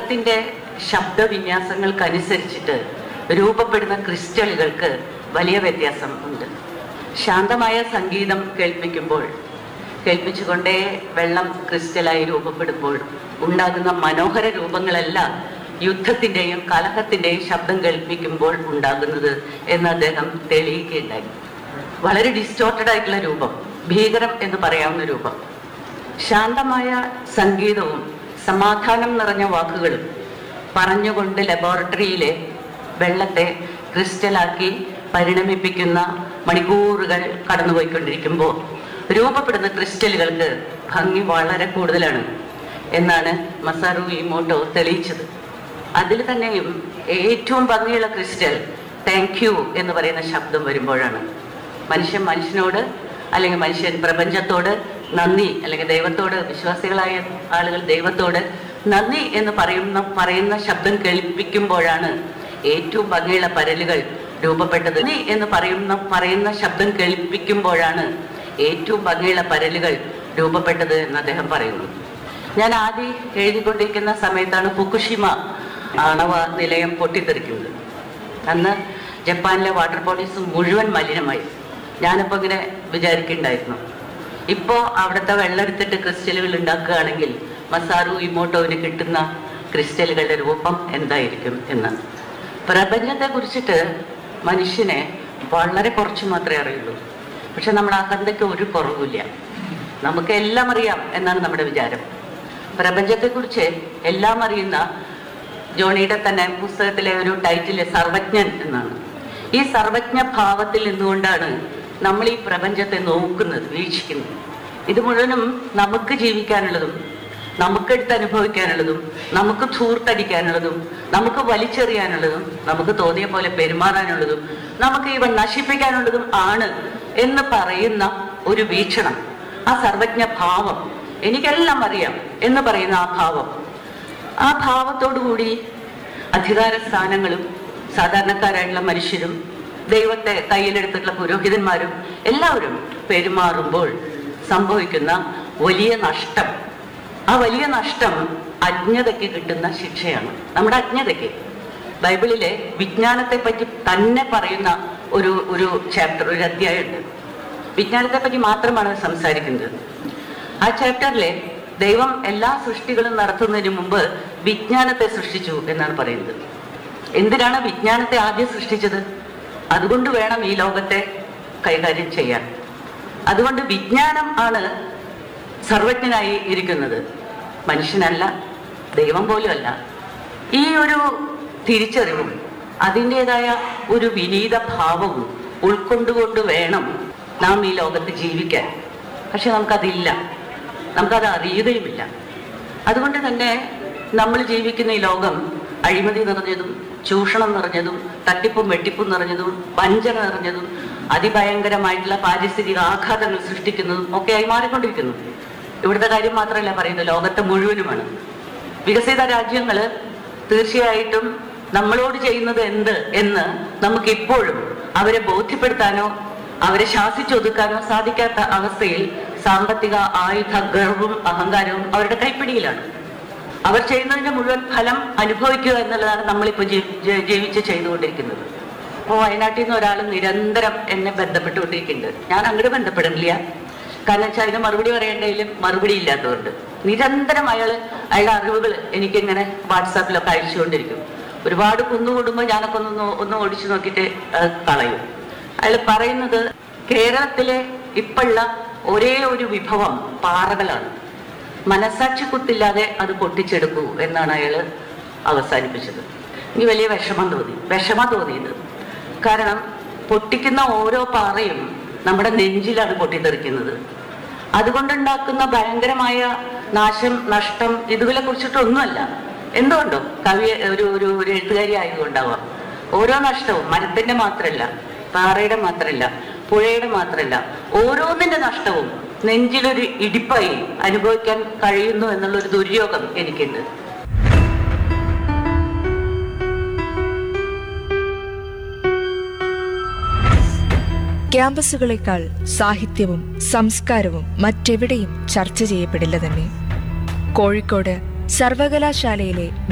വെള്ളത്തിന്റെ ശബ്ദവിന്യാസങ്ങൾക്കനുസരിച്ചിട്ട് രൂപപ്പെടുന്ന ക്രിസ്റ്റലുകൾക്ക് വലിയ വ്യത്യാസം ഉണ്ട് ശാന്തമായ സംഗീതം കേൾപ്പിക്കുമ്പോൾ കേൾപ്പിച്ചുകൊണ്ടേ വെള്ളം ക്രിസ്റ്റലായി രൂപപ്പെടുമ്പോൾ ഉണ്ടാകുന്ന മനോഹര രൂപങ്ങളെല്ലാം യുദ്ധത്തിന്റെയും കലഹത്തിന്റെയും ശബ്ദം കേൾപ്പിക്കുമ്പോൾ ഉണ്ടാകുന്നത് എന്ന് അദ്ദേഹം തെളിയിക്കുകയുണ്ടായി വളരെ ഡിസ്റ്റോർട്ടഡ് ആയിട്ടുള്ള രൂപം ഭീകരം എന്ന് പറയാവുന്ന രൂപം ശാന്തമായ സംഗീതവും സമാധാനം നിറഞ്ഞ വാക്കുകളും പറഞ്ഞുകൊണ്ട് ലബോറട്ടറിയിലെ വെള്ളത്തെ ക്രിസ്റ്റലാക്കി പരിണമിപ്പിക്കുന്ന മണിക്കൂറുകൾ കടന്നുപോയിക്കൊണ്ടിരിക്കുമ്പോൾ രൂപപ്പെടുന്ന ക്രിസ്റ്റലുകൾക്ക് ഭംഗി വളരെ കൂടുതലാണ് എന്നാണ് മസാറു ഇമോട്ടോ തെളിയിച്ചത് അതിൽ തന്നെയും ഏറ്റവും ഭംഗിയുള്ള ക്രിസ്റ്റൽ താങ്ക് യു എന്ന് പറയുന്ന ശബ്ദം വരുമ്പോഴാണ് മനുഷ്യൻ മനുഷ്യനോട് അല്ലെങ്കിൽ മനുഷ്യൻ പ്രപഞ്ചത്തോട് നന്ദി അല്ലെങ്കിൽ ദൈവത്തോട് വിശ്വാസികളായ ആളുകൾ ദൈവത്തോട് നന്ദി എന്ന് പറയുന്ന പറയുന്ന ശബ്ദം കേൾപ്പിക്കുമ്പോഴാണ് ഏറ്റവും ഭംഗിയുള്ള പരലുകൾ രൂപപ്പെട്ടത് നന്ദി എന്ന് പറയുന്ന പറയുന്ന ശബ്ദം കേൾപ്പിക്കുമ്പോഴാണ് ഏറ്റവും ഭംഗിയുള്ള പരലുകൾ രൂപപ്പെട്ടത് എന്ന് അദ്ദേഹം പറയുന്നു ഞാൻ ആദ്യം എഴുതിക്കൊണ്ടിരിക്കുന്ന സമയത്താണ് ഫുക്കുഷിമ ആണവ നിലയം പൊട്ടിത്തെറിക്കുന്നത് അന്ന് ജപ്പാനിലെ വാട്ടർ ബോഡീസ് മുഴുവൻ മലിനമായി ഞാനിപ്പോൾ ഇങ്ങനെ വിചാരിക്കുന്നുണ്ടായിരുന്നു ഇപ്പോൾ അവിടുത്തെ വെള്ളം എടുത്തിട്ട് ക്രിസ്റ്റലുകൾ ഉണ്ടാക്കുകയാണെങ്കിൽ മസാറു ഇമോട്ടോവിന് കിട്ടുന്ന ക്രിസ്റ്റലുകളുടെ രൂപം എന്തായിരിക്കും എന്ന് പ്രപഞ്ചത്തെ കുറിച്ചിട്ട് മനുഷ്യനെ വളരെ കുറച്ച് മാത്രമേ അറിയുള്ളൂ പക്ഷെ നമ്മുടെ അഹന്തയ്ക്ക് ഒരു കുറവുമില്ല നമുക്ക് എല്ലാം അറിയാം എന്നാണ് നമ്മുടെ വിചാരം പ്രപഞ്ചത്തെക്കുറിച്ച് എല്ലാം അറിയുന്ന ജോണിയുടെ തന്നെ പുസ്തകത്തിലെ ഒരു ടൈറ്റിൽ സർവജ്ഞൻ എന്നാണ് ഈ സർവജ്ഞ ഭാവത്തിൽ നിന്നുകൊണ്ടാണ് നമ്മൾ ഈ പ്രപഞ്ചത്തെ നോക്കുന്നത് വീക്ഷിക്കുന്നത് ഇത് മുഴുവനും നമുക്ക് ജീവിക്കാനുള്ളതും നമുക്കെടുത്ത് അനുഭവിക്കാനുള്ളതും നമുക്ക് ധൂർത്തടിക്കാനുള്ളതും നമുക്ക് വലിച്ചെറിയാനുള്ളതും നമുക്ക് തോന്നിയ പോലെ പെരുമാറാനുള്ളതും നമുക്ക് ഇവ നശിപ്പിക്കാനുള്ളതും ആണ് എന്ന് പറയുന്ന ഒരു വീക്ഷണം ആ സർവജ്ഞ ഭാവം എനിക്കെല്ലാം അറിയാം എന്ന് പറയുന്ന ആ ഭാവം ആ ഭാവത്തോടുകൂടി അധികാര സ്ഥാനങ്ങളും സാധാരണക്കാരായിട്ടുള്ള മനുഷ്യരും ദൈവത്തെ കയ്യിലെടുത്തിട്ടുള്ള പുരോഹിതന്മാരും എല്ലാവരും പെരുമാറുമ്പോൾ സംഭവിക്കുന്ന വലിയ നഷ്ടം ആ വലിയ നഷ്ടം അജ്ഞതയ്ക്ക് കിട്ടുന്ന ശിക്ഷയാണ് നമ്മുടെ അജ്ഞതയ്ക്ക് ബൈബിളിലെ വിജ്ഞാനത്തെ പറ്റി തന്നെ പറയുന്ന ഒരു ഒരു ചാപ്റ്റർ ഒരു അധ്യായമുണ്ട് വിജ്ഞാനത്തെ പറ്റി മാത്രമാണ് അത് സംസാരിക്കുന്നത് ആ ചാപ്റ്ററിലെ ദൈവം എല്ലാ സൃഷ്ടികളും നടത്തുന്നതിന് മുമ്പ് വിജ്ഞാനത്തെ സൃഷ്ടിച്ചു എന്നാണ് പറയുന്നത് എന്തിനാണ് വിജ്ഞാനത്തെ ആദ്യം സൃഷ്ടിച്ചത് അതുകൊണ്ട് വേണം ഈ ലോകത്തെ കൈകാര്യം ചെയ്യാൻ അതുകൊണ്ട് വിജ്ഞാനം ആണ് സർവജ്ഞനായി ഇരിക്കുന്നത് മനുഷ്യനല്ല ദൈവം പോലും അല്ല ഈ ഒരു തിരിച്ചറിവും അതിൻ്റെതായ ഒരു വിനീത ഭാവവും ഉൾക്കൊണ്ടുകൊണ്ട് വേണം നാം ഈ ലോകത്ത് ജീവിക്കാൻ പക്ഷെ നമുക്കതില്ല നമുക്കത് അറിയുകയുമില്ല അതുകൊണ്ട് തന്നെ നമ്മൾ ജീവിക്കുന്ന ഈ ലോകം അഴിമതി നിറഞ്ഞതും ചൂഷണം നിറഞ്ഞതും തട്ടിപ്പും വെട്ടിപ്പും നിറഞ്ഞതും വഞ്ചന നിറഞ്ഞതും അതിഭയങ്കരമായിട്ടുള്ള പാരിസ്ഥിതിക ആഘാതങ്ങൾ സൃഷ്ടിക്കുന്നതും ഒക്കെയായി മാറിക്കൊണ്ടിരിക്കുന്നു ഇവിടുത്തെ കാര്യം മാത്രമല്ല പറയുന്നത് ലോകത്തെ മുഴുവനുമാണ് വികസിത രാജ്യങ്ങൾ തീർച്ചയായിട്ടും നമ്മളോട് ചെയ്യുന്നത് എന്ത് എന്ന് നമുക്ക് ഇപ്പോഴും അവരെ ബോധ്യപ്പെടുത്താനോ അവരെ ശാസിച്ചൊതുക്കാനോ സാധിക്കാത്ത അവസ്ഥയിൽ സാമ്പത്തിക ആയുധ ഗർവും അഹങ്കാരവും അവരുടെ കൈപ്പിടിയിലാണ് അവർ ചെയ്യുന്നതിന്റെ മുഴുവൻ ഫലം അനുഭവിക്കുക എന്നുള്ളതാണ് നമ്മളിപ്പോൾ ജീ- ജീ- ജീവിച്ച് ചെയ്തുകൊണ്ടിരിക്കുന്നത് അപ്പോൾ വയനാട്ടിൽ നിന്ന് ഒരാൾ നിരന്തരം എന്നെ ബന്ധപ്പെട്ടുകൊണ്ടിരിക്കുന്നുണ്ട് ഞാൻ അങ്ങോട്ട് ബന്ധപ്പെടുന്നില്ല കാരണം വെച്ചാൽ അതിന് മറുപടി പറയേണ്ടതിലും മറുപടി ഇല്ലാത്തതുകൊണ്ട് നിരന്തരം അയാൾ അയാളുടെ അറിവുകൾ എനിക്കിങ്ങനെ വാട്സാപ്പിലൊക്കെ അയച്ചുകൊണ്ടിരിക്കും ഒരുപാട് കുന്നുകൂടുമ്പോൾ ഞാനൊക്കെ ഒന്ന് നോ- ഒന്ന് ഓടിച്ചു നോക്കിയിട്ട് അത് കളയും അയാൾ പറയുന്നത് കേരളത്തിലെ ഇപ്പോഴുള്ള ഒരേ ഒരു വിഭവം പാറകളാണ് മനസാക്ഷി കുത്തില്ലാതെ അത് പൊട്ടിച്ചെടുക്കൂ എന്നാണ് അയാൾ അവസാനിപ്പിച്ചത് എനിക്ക് വലിയ വിഷമം തോന്നി വിഷമം തോന്നിയത് കാരണം പൊട്ടിക്കുന്ന ഓരോ പാറയും നമ്മുടെ നെഞ്ചിലാണ് പൊട്ടിത്തെറിക്കുന്നത് അതുകൊണ്ടുണ്ടാക്കുന്ന ഭയങ്കരമായ നാശം നഷ്ടം ഇതുകളെ കുറിച്ചിട്ടൊന്നുമല്ല എന്തുകൊണ്ടോ കവി ഒരു ഒരു ഒരു എഴുത്തുകാരി ആയതുകൊണ്ടാവാം ഓരോ നഷ്ടവും മരത്തിന്റെ മാത്രമല്ല പാറയുടെ മാത്രമല്ല പുഴയുടെ മാത്രമല്ല ഓരോന്നിന്റെ നഷ്ടവും നെഞ്ചിലൊരു ഇടിപ്പായി അനുഭവിക്കാൻ കഴിയുന്നു എന്നുള്ളൊരു ദുര്യോഗം എനിക്കുണ്ട് ക്യാമ്പസുകളെക്കാൾ സാഹിത്യവും സംസ്കാരവും മറ്റെവിടെയും ചർച്ച ചെയ്യപ്പെടില്ല തന്നെ കോഴിക്കോട് സർവകലാശാലയിലെ